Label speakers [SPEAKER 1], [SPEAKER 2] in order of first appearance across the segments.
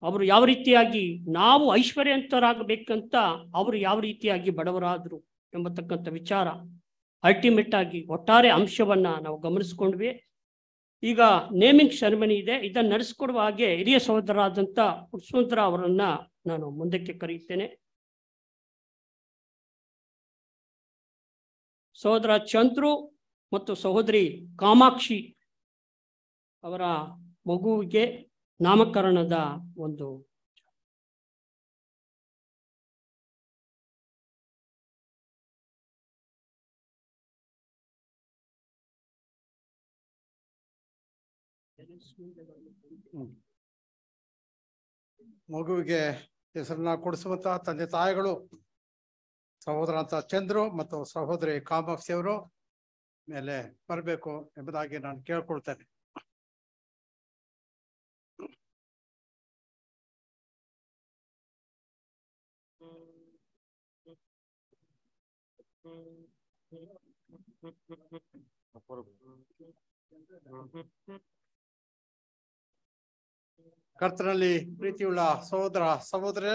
[SPEAKER 1] ಅವರು ಯಾವ ರೀತಿಯಾಗಿ ನಾವು ಐಶ್ವರ್ಯವಂತರಾಗಬೇಕಂತ ಅವರು ಯಾವ ರೀತಿಯಾಗಿ ಬಡವರಾದರು ಎಂಬತಕ್ಕಂಥ ವಿಚಾರ ಅಲ್ಟಿಮೇಟ್ ಆಗಿ ಒಟ್ಟಾರೆ ಅಂಶವನ್ನ ನಾವು ಗಮನಿಸ್ಕೊಂಡ್ವಿ ಈಗ ನೇಮಿಂಗ್ ಸೆರೆಮನಿ ಇದೆ ಇದನ್ನು ನಡೆಸ್ಕೊಡುವ ಹಾಗೆ ಹಿರಿಯ ಸಹೋದರರಾದಂಥ ಪುರುಷೋತ್ತರ ಅವರನ್ನ ನಾನು ಮುಂದಕ್ಕೆ ಕರೆಯುತ್ತೇನೆ ಸಹೋದರ ಚಂದ್ರು ಮತ್ತು ಸಹೋದರಿ ಕಾಮಾಕ್ಷಿ ಅವರ ಮಗುವಿಗೆ ನಾಮಕರಣದ ಒಂದು
[SPEAKER 2] ಮಗುವಿಗೆ ಹೆಸರನ್ನ ಕೊಡಿಸುವಂತ ತಂದೆ ತಾಯಿಗಳು ಸಹೋದರ ಅಂತ ಚಂದ್ರು ಮತ್ತು ಸಹೋದರಿ ಕಾಮಾಕ್ಷಿ ಅವರು ಮೇಲೆ ಬರಬೇಕು ಎಂಬುದಾಗಿ ನಾನು ಕೇಳ್ಕೊಳ್ತೇನೆ ಕರ್ತನಲ್ಲಿ ಪ್ರೀತಿಯುಳ್ಳ ಸಹೋದರ ಸಹೋದರ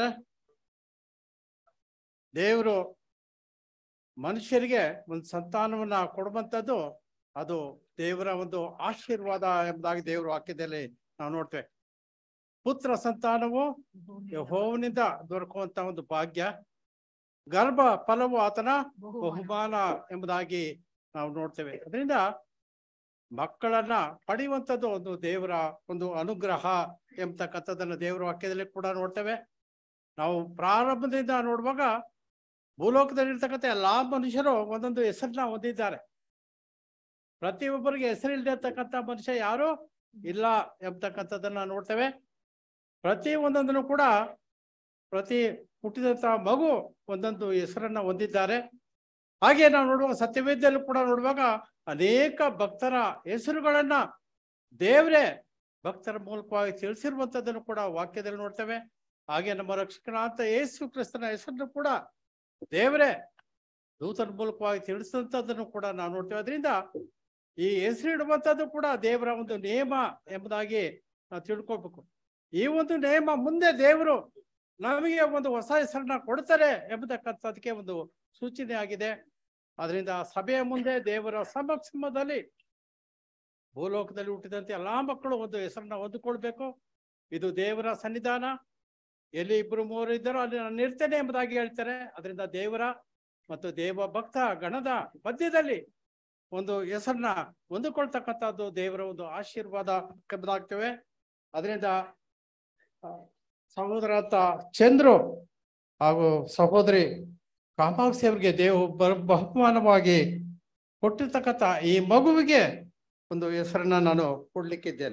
[SPEAKER 2] ದೇವರು ಮನುಷ್ಯರಿಗೆ ಒಂದು ಸಂತಾನವನ್ನ ಕೊಡುವಂಥದ್ದು ಅದು ದೇವರ ಒಂದು ಆಶೀರ್ವಾದ ಎಂಬುದಾಗಿ ದೇವರ ವಾಕ್ಯದಲ್ಲಿ ನಾವು ನೋಡ್ತೇವೆ ಪುತ್ರ ಸಂತಾನವು ಯೆಹೋವನಿಂದ ದೊರಕುವಂತ ಒಂದು ಭಾಗ್ಯ ಗರ್ಭ ಫಲವು ಆತನ ಬಹುಮಾನ ಎಂಬುದಾಗಿ ನಾವು ನೋಡ್ತೇವೆ ಅದರಿಂದ ಮಕ್ಕಳನ್ನ ಪಡೆಯುವಂಥದ್ದು ಒಂದು ದೇವರ ಒಂದು ಅನುಗ್ರಹ ಎಂಬತಕ್ಕಂಥದ್ದನ್ನ ದೇವರ ವಾಕ್ಯದಲ್ಲಿ ಕೂಡ ನೋಡ್ತೇವೆ ನಾವು ಪ್ರಾರಂಭದಿಂದ ನೋಡುವಾಗ ಭೂಲೋಕದಲ್ಲಿರ್ತಕ್ಕಂಥ ಎಲ್ಲಾ ಮನುಷ್ಯರು ಒಂದೊಂದು ಹೆಸರನ್ನ ಹೊಂದಿದ್ದಾರೆ ಪ್ರತಿಯೊಬ್ಬರಿಗೆ ಹೆಸರಿಲ್ದಿರ್ತಕ್ಕಂಥ ಮನುಷ್ಯ ಯಾರು ಇಲ್ಲ ಎಂಬತಕ್ಕಂಥದ್ದನ್ನ ನೋಡ್ತೇವೆ ಪ್ರತಿ ಒಂದೊಂದನ್ನು ಕೂಡ ಪ್ರತಿ ಹುಟ್ಟಿದಂತ ಮಗು ಒಂದೊಂದು ಹೆಸರನ್ನ ಹೊಂದಿದ್ದಾರೆ ಹಾಗೆ ನಾವು ನೋಡುವಾಗ ಸತ್ಯವೇದ್ಯಲ್ಲೂ ಕೂಡ ನೋಡುವಾಗ ಅನೇಕ ಭಕ್ತರ ಹೆಸರುಗಳನ್ನ ದೇವರೇ ಭಕ್ತರ ಮೂಲಕವಾಗಿ ತಿಳಿಸಿರುವಂತದ್ದನ್ನು ಕೂಡ ವಾಕ್ಯದಲ್ಲಿ ನೋಡ್ತೇವೆ ಹಾಗೆ ನಮ್ಮ ರಕ್ಷಕನಾಥ ಯೇಸು ಕ್ರಿಸ್ತನ ಹೆಸರನ್ನು ಕೂಡ ದೇವರೇ ದೂತನ ಮೂಲಕವಾಗಿ ತಿಳಿಸಿದಂಥದ್ದನ್ನು ಕೂಡ ನಾವು ನೋಡ್ತೇವೆ ಅದರಿಂದ ಈ ಹೆಸರಿಡುವಂಥದ್ದು ಕೂಡ ದೇವರ ಒಂದು ನೇಮ ಎಂಬುದಾಗಿ ನಾವು ತಿಳ್ಕೊಳ್ಬೇಕು ಈ ಒಂದು ನೇಮ ಮುಂದೆ ದೇವರು ನಮಗೆ ಒಂದು ಹೊಸ ಹೆಸರನ್ನ ಕೊಡ್ತಾರೆ ಎಂಬತಕ್ಕಂಥದಕ್ಕೆ ಒಂದು ಸೂಚನೆ ಆಗಿದೆ ಅದರಿಂದ ಸಭೆಯ ಮುಂದೆ ದೇವರ ಸಮಕ್ಷಮದಲ್ಲಿ ಭೂಲೋಕದಲ್ಲಿ ಹುಟ್ಟಿದಂತೆ ಎಲ್ಲಾ ಮಕ್ಕಳು ಒಂದು ಹೆಸರನ್ನ ಹೊಂದಿಕೊಳ್ಬೇಕು ಇದು ದೇವರ ಸನ್ನಿಧಾನ ಎಲ್ಲಿ ಇಬ್ರು ಮೂವರು ಇದ್ದಾರೋ ಅಲ್ಲಿ ನಾನು ಇರ್ತೇನೆ ಎಂಬುದಾಗಿ ಹೇಳ್ತಾರೆ ಅದರಿಂದ ದೇವರ ಮತ್ತು ದೇವ ಭಕ್ತ ಗಣದ ಮಧ್ಯದಲ್ಲಿ ಒಂದು ಹೆಸರನ್ನ ಹೊಂದಿಕೊಳ್ತಕ್ಕಂಥದ್ದು ದೇವರ ಒಂದು ಆಶೀರ್ವಾದ ಎಂಬುದಾಗ್ತೇವೆ ಅದರಿಂದ ಆ, ಸಹೋದರ ಅಂತ ಚಂದ್ರು ಹಾಗೂ ಸಹೋದರಿ ಕಾಮಾಕ್ಷಿ ಅವರಿಗೆ ದೇವ ಬ- ಬಹುಮಾನವಾಗಿ ಕೊಟ್ಟಿರ್ತಕ್ಕಂಥ ಈ ಮಗುವಿಗೆ ಒಂದು ಹೆಸರನ್ನ ನಾನು ಕೊಡ್ಲಿಕ್ಕಿದ್ದೇನೆ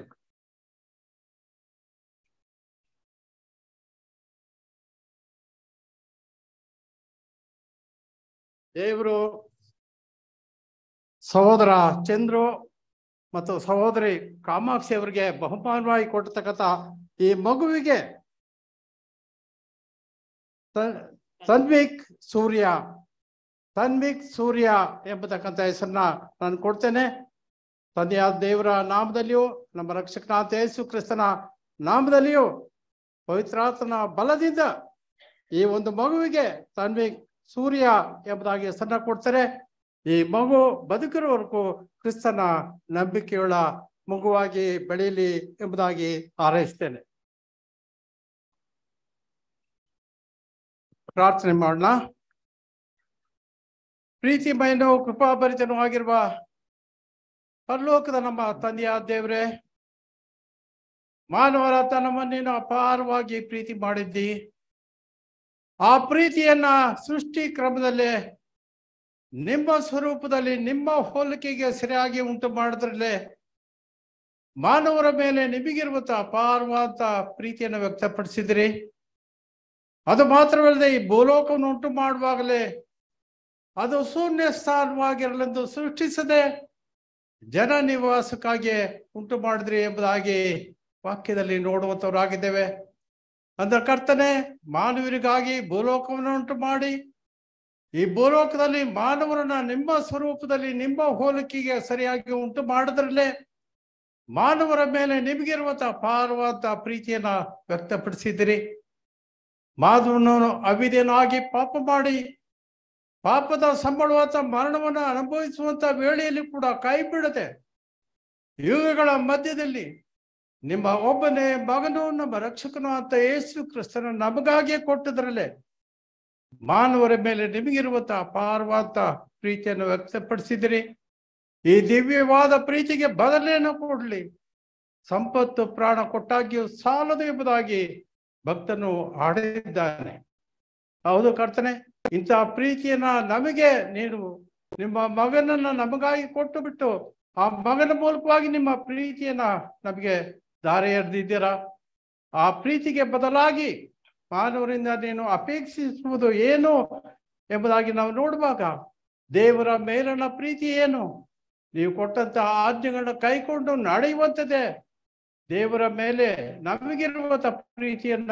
[SPEAKER 2] ದೇವರು ಸಹೋದರ ಚಂದ್ರು ಮತ್ತು ಸಹೋದರಿ ಕಾಮಾಕ್ಷಿ ಅವರಿಗೆ ಬಹುಮಾನವಾಗಿ ಕೊಟ್ಟಿರ್ತಕ್ಕಂಥ ಈ ಮಗುವಿಗೆ ತ- ತನ್ವಿಕ್ ಸೂರ್ಯ ತನ್ವಿಕ್ ಸೂರ್ಯ ಎಂಬತಕ್ಕಂಥ ಹೆಸರನ್ನ ನಾನು ಕೊಡ್ತೇನೆ ತಂದೆಯಾದ ದೇವರ ನಾಮದಲ್ಲಿಯೂ ನಮ್ಮ ರಕ್ಷಕನಾಥ ಯೇಸು ಕ್ರಿಸ್ತನ ನಾಮದಲ್ಲಿಯೂ ಪವಿತ್ರಾತ್ಮನ ಬಲದಿಂದ ಈ ಒಂದು ಮಗುವಿಗೆ ತನ್ವಿಕ್ ಸೂರ್ಯ ಎಂಬುದಾಗಿ ಹೆಸರನ್ನ ಕೊಡ್ತಾರೆ ಈ ಮಗು ಬದುಕಿರುವವರೆಗೂ ಕ್ರಿಸ್ತನ ನಂಬಿಕೆಯುಳ್ಳ ಮಗುವಾಗಿ ಬೆಳೆಯಲಿ ಎಂಬುದಾಗಿ ಹಾರೈಸ್ತೇನೆ ಪ್ರಾರ್ಥನೆ ಮಾಡೋಣ ಪ್ರೀತಿಮಯನೂ ಕೃಪಾಭರಿತನೂ ಆಗಿರುವ ಪರಲೋಕದ ನಮ್ಮ ತಂದೆಯ ದೇವರೇ ಮಾನವರ ತನವನ್ನು ನೀನು ಅಪಾರವಾಗಿ ಪ್ರೀತಿ ಮಾಡಿದ್ದಿ ಆ ಪ್ರೀತಿಯನ್ನ ಸೃಷ್ಟಿ ಕ್ರಮದಲ್ಲಿ ನಿಮ್ಮ ಸ್ವರೂಪದಲ್ಲಿ ನಿಮ್ಮ ಹೋಲಿಕೆಗೆ ಸರಿಯಾಗಿ ಉಂಟು ಮಾಡಿದ್ರಲ್ಲೇ ಮಾನವರ ಮೇಲೆ ನಿಮಗಿರುವಂತ ಅಪಾರವಾದ ಪ್ರೀತಿಯನ್ನು ವ್ಯಕ್ತಪಡಿಸಿದ್ರಿ ಅದು ಮಾತ್ರವಲ್ಲದೆ ಈ ಭೂಲೋಕವನ್ನು ಉಂಟು ಮಾಡುವಾಗಲೇ ಅದು ಶೂನ್ಯ ಸ್ಥಾನವಾಗಿರಲೆಂದು ಸೃಷ್ಟಿಸದೆ ಜನ ನಿವಾಸಕ್ಕಾಗಿ ಉಂಟು ಮಾಡಿದ್ರಿ ಎಂಬುದಾಗಿ ವಾಕ್ಯದಲ್ಲಿ ನೋಡುವಂತವರಾಗಿದ್ದೇವೆ ಅಂದ ಕರ್ತನೆ ಮಾನವರಿಗಾಗಿ ಭೂಲೋಕವನ್ನು ಉಂಟು ಮಾಡಿ ಈ ಭೂಲೋಕದಲ್ಲಿ ಮಾನವರನ್ನ ನಿಮ್ಮ ಸ್ವರೂಪದಲ್ಲಿ ನಿಮ್ಮ ಹೋಲಿಕೆಗೆ ಸರಿಯಾಗಿ ಉಂಟು ಮಾಡಿದ್ರಲ್ಲೇ ಮಾನವರ ಮೇಲೆ ನಿಮಗಿರುವಂತಹ ಅಪಾರವಾದ ಪ್ರೀತಿಯನ್ನ ವ್ಯಕ್ತಪಡಿಸಿದಿರಿ ಮಾಧವನನ್ನು ಅವಿದೇನಾಗಿ ಪಾಪ ಮಾಡಿ ಪಾಪದ ಸಂಬಳವಾದ ಮರಣವನ್ನು ಅನುಭವಿಸುವಂತ ವೇಳೆಯಲ್ಲಿ ಕೂಡ ಕೈ ಬಿಡದೆ ಯುಗಗಳ ಮಧ್ಯದಲ್ಲಿ ನಿಮ್ಮ ಒಬ್ಬನೇ ಮಗನು ನಮ್ಮ ರಕ್ಷಕನು ಅಂತ ಯೇಸು ಕ್ರಿಸ್ತನ ನಮಗಾಗಿಯೇ ಕೊಟ್ಟದ್ರಲ್ಲೇ ಮಾನವರ ಮೇಲೆ ನಿಮಗಿರುವಂತಹ ಅಪಾರವಾದ ಪ್ರೀತಿಯನ್ನು ವ್ಯಕ್ತಪಡಿಸಿದಿರಿ ಈ ದಿವ್ಯವಾದ ಪ್ರೀತಿಗೆ ಬದಲೇನು ಕೊಡ್ಲಿ ಸಂಪತ್ತು ಪ್ರಾಣ ಕೊಟ್ಟಾಗಿಯೂ ಸಾಲದು ಎಂಬುದಾಗಿ ಭಕ್ತನು ಹಾಡಿದ್ದಾನೆ ಹೌದು ಕರ್ತನೆ ಇಂತಹ ಪ್ರೀತಿಯನ್ನ ನಮಗೆ ನೀನು ನಿಮ್ಮ ಮಗನನ್ನ ನಮಗಾಗಿ ಕೊಟ್ಟು ಬಿಟ್ಟು ಆ ಮಗನ ಮೂಲಕವಾಗಿ ನಿಮ್ಮ ಪ್ರೀತಿಯನ್ನ ನಮಗೆ ದಾರಿ ಎರೆದಿದ್ದೀರಾ ಆ ಪ್ರೀತಿಗೆ ಬದಲಾಗಿ ಮಾನವರಿಂದ ನೀನು ಅಪೇಕ್ಷಿಸುವುದು ಏನು ಎಂಬುದಾಗಿ ನಾವು ನೋಡುವಾಗ ದೇವರ ಮೇಲನ ಪ್ರೀತಿ ಏನು ನೀವು ಕೊಟ್ಟಂತಹ ಆಜ್ಞೆಗಳನ್ನ ಕೈಕೊಂಡು ನಡೆಯುವಂಥದ್ದೇ ದೇವರ ಮೇಲೆ ನಮಗಿರುವಂತ ಪ್ರೀತಿಯನ್ನ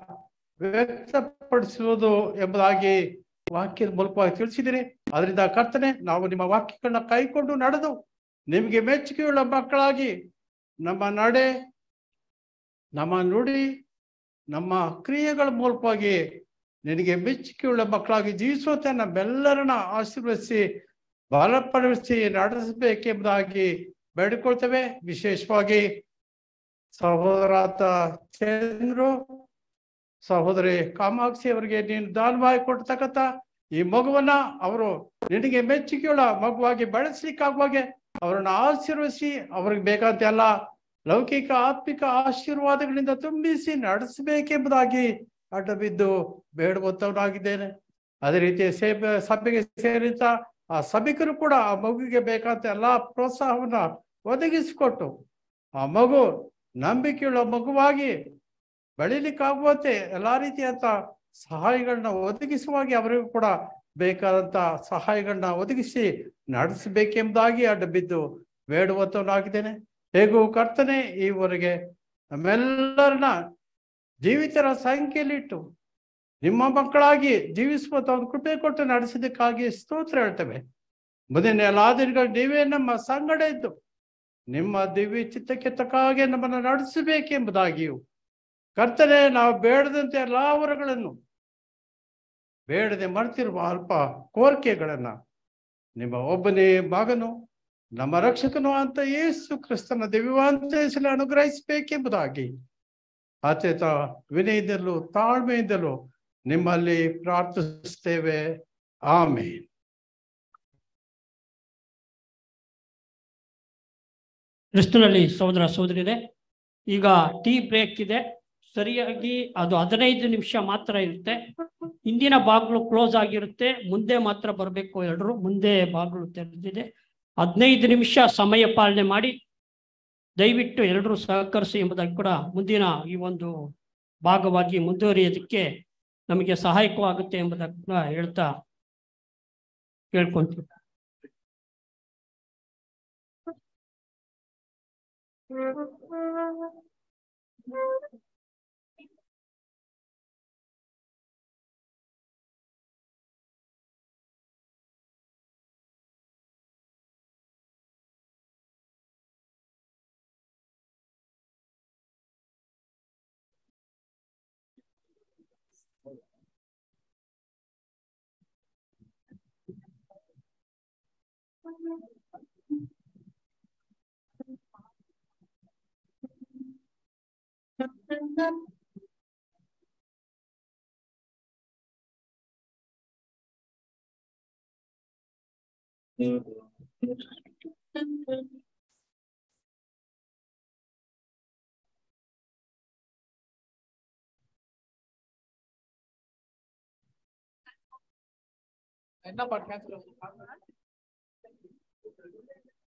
[SPEAKER 2] ವ್ಯಕ್ತಪಡಿಸುವುದು ಎಂಬುದಾಗಿ ವಾಕ್ಯದ ಮೂಲಕವಾಗಿ ತಿಳಿಸಿದಿರಿ ಅದರಿಂದ ಕರ್ತನೆ ನಾವು ನಿಮ್ಮ ವಾಕ್ಯಗಳನ್ನ ಕೈಕೊಂಡು ನಡೆದು ನಿಮಗೆ ಮೆಚ್ಚುಗೆಯುಳ್ಳ ಮಕ್ಕಳಾಗಿ ನಮ್ಮ ನಡೆ ನಮ್ಮ ನುಡಿ ನಮ್ಮ ಕ್ರಿಯೆಗಳ ಮೂಲಕವಾಗಿ ನಿನಗೆ ಮೆಚ್ಚುಗೆಯುಳ್ಳ ಮಕ್ಕಳಾಗಿ ಜೀವಿಸುವಂತೆ ನಮ್ಮೆಲ್ಲರನ್ನ ಆಶೀರ್ವದಿಸಿ ಬಲಪಡಿಸಿ ನಡೆಸಬೇಕೆಂಬುದಾಗಿ ಬೇಡಿಕೊಳ್ತೇವೆ ವಿಶೇಷವಾಗಿ ಸಹೋದರಾತ ಚಂದ್ರು ಸಹೋದರಿ ಕಾಮಾಕ್ಷಿ ಅವರಿಗೆ ನೀನು ದಾನವಾಗಿ ಕೊಡ್ತಕ್ಕಂಥ ಈ ಮಗುವನ್ನ ಅವರು ನಿನಗೆ ಮೆಚ್ಚುಗೆಯುಳ್ಳ ಮಗುವಾಗಿ ಬೆಳೆಸ್ಲಿಕ್ಕಾಗುವಾಗೆ ಅವರನ್ನ ಆಶೀರ್ವದಿಸಿ ಅವ್ರಿಗೆ ಬೇಕಾದ ಎಲ್ಲ ಲೌಕಿಕ ಆತ್ಮಿಕ ಆಶೀರ್ವಾದಗಳಿಂದ ತುಂಬಿಸಿ ನಡೆಸಬೇಕೆಂಬುದಾಗಿ ಅಡ್ಡ ಬಿದ್ದು ಬೇಡುವಂತವನಾಗಿದ್ದೇನೆ ಅದೇ ರೀತಿ ಸೇಬ ಸಭೆಗೆ ಸೇರಿದ ಆ ಸಭಿಕರು ಕೂಡ ಆ ಮಗುವಿಗೆ ಬೇಕಾದ ಎಲ್ಲಾ ಪ್ರೋತ್ಸಾಹವನ್ನ ಒದಗಿಸಿಕೊಟ್ಟು ಆ ಮಗು ನಂಬಿಕೆಯುಳ್ಳ ಮಗುವಾಗಿ ಬೆಳಿಲಿಕ್ಕಾಗುವಂತೆ ಎಲ್ಲಾ ರೀತಿಯಂತ ಸಹಾಯಗಳನ್ನ ಒದಗಿಸುವಾಗಿ ಅವರಿಗೂ ಕೂಡ ಬೇಕಾದಂತ ಸಹಾಯಗಳನ್ನ ಒದಗಿಸಿ ನಡೆಸಬೇಕೆಂಬುದಾಗಿ ಅಡ್ಡ ಬಿದ್ದು ಬೇಡುವಂತವನಾಗಿದ್ದೇನೆ ಹೇಗೂ ಕರ್ತನೆ ಈವರೆಗೆ ನಮ್ಮೆಲ್ಲರನ್ನ ಜೀವಿತರ ಸಂಖ್ಯೆಯಲ್ಲಿಟ್ಟು ನಿಮ್ಮ ಮಕ್ಕಳಾಗಿ ಜೀವಿಸುವಂತ ಒಂದು ಕೃಪೆ ಕೊಟ್ಟು ನಡೆಸಿದಕ್ಕಾಗಿ ಸ್ತೋತ್ರ ಹೇಳ್ತೇವೆ ಮುಂದಿನ ಎಲ್ಲಾ ದಿನಗಳು ನೀವೇ ನಮ್ಮ ಸಂಗಡ ಇದ್ದು ನಿಮ್ಮ ದಿವ್ಯ ಚಿತ್ತಕ್ಕೆ ತಕ್ಕ ಹಾಗೆ ನಮ್ಮನ್ನು ನಡೆಸಬೇಕೆಂಬುದಾಗಿಯೂ ಕರ್ತನೆ ನಾವು ಬೇಡದಂತೆ ಎಲ್ಲಾ ವರಗಳನ್ನು ಬೇಡದೆ ಮರ್ತಿರುವ ಅಲ್ಪ ಕೋರಿಕೆಗಳನ್ನ ನಿಮ್ಮ ಒಬ್ಬನೇ ಮಗನು ನಮ್ಮ ರಕ್ಷಕನು ಅಂತ ಯೇಸು ಕ್ರಿಸ್ತನ ದಿವ್ಯವಂತ ಹೆಸರು ಅನುಗ್ರಹಿಸಬೇಕೆಂಬುದಾಗಿ ಅತ್ಯಂತ ವಿನಯದಲ್ಲೂ ತಾಳ್ಮೆಯಿಂದಲೂ ನಿಮ್ಮಲ್ಲಿ ಪ್ರಾರ್ಥಿಸ್ತೇವೆ ಆಮೇನ್
[SPEAKER 1] ಕ್ರಿಸ್ತನಲ್ಲಿ ಸಹೋದರ ಸಹೋದರಿದೆ ಈಗ ಟೀ ಬ್ರೇಕ್ ಇದೆ ಸರಿಯಾಗಿ ಅದು ಹದಿನೈದು ನಿಮಿಷ ಮಾತ್ರ ಇರುತ್ತೆ ಹಿಂದಿನ ಬಾಗಿಲು ಕ್ಲೋಸ್ ಆಗಿರುತ್ತೆ ಮುಂದೆ ಮಾತ್ರ ಬರಬೇಕು ಎಲ್ಲರೂ ಮುಂದೆ ಬಾಗಿಲು ತೆರೆದಿದೆ ಹದಿನೈದು ನಿಮಿಷ ಸಮಯ ಪಾಲನೆ ಮಾಡಿ ದಯವಿಟ್ಟು ಎಲ್ಲರೂ ಸಹಕರಿಸಿ ಎಂಬುದಾಗಿ ಕೂಡ ಮುಂದಿನ ಈ ಒಂದು ಭಾಗವಾಗಿ ಮುಂದುವರಿಯೋದಕ್ಕೆ ನಮಗೆ ಸಹಾಯಕವಾಗುತ್ತೆ ಎಂಬುದಾಗಿ ಕೂಡ ಹೇಳ್ತಾ ಕೇಳ್ಕೊಂತೀವಿ
[SPEAKER 3] என்ன பாட்டு